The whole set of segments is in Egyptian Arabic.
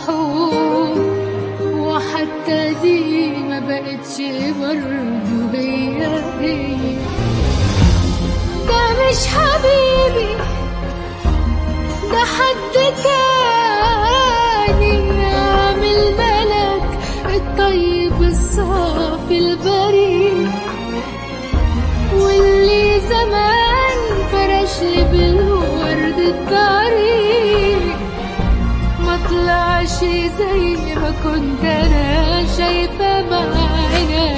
حب وحتى دي ما بقتش برضه هي هي ده مش حبيبي ده حد تاني عامل ملك الطيب الصافي البريء واللي زمان فرش لي بالورد الطريق ما طلعش زي ما كنت انا شايفه بعيني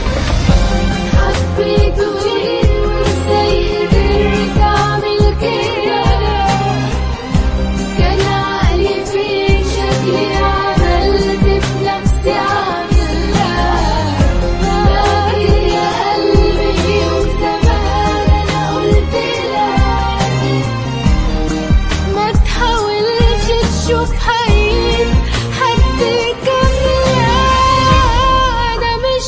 حبيته وازاي قدرت اعمل كده كان عقلي في شكلي عملت بنفسي عاملة فاكر يا قلبي يوم زمان انا قلت لك ما تحاولش تشوف حقيقة حد كاملة ده مش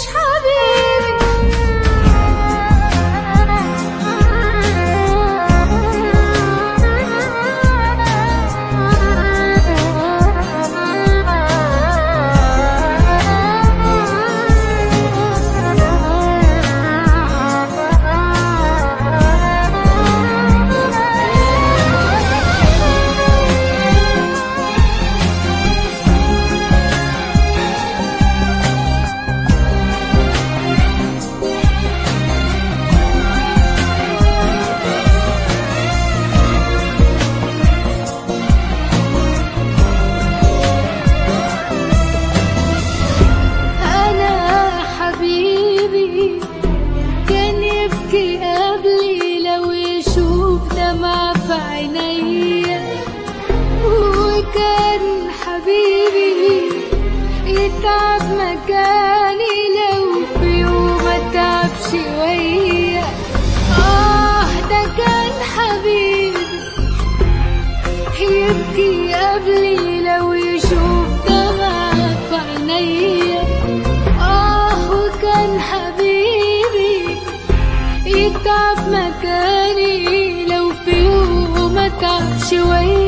أنا حبيبي كان يبكي قبلي لو يشوف دمع في عينيا وكان حبيبي يتعب مكاني لو في يوم اتعب شوية آه ده كان حبيبي يبكي قبلي لو يشوف دمع في عينيا آه وكان حبيبي يتعب مكاني لو في يوم اتعب شوية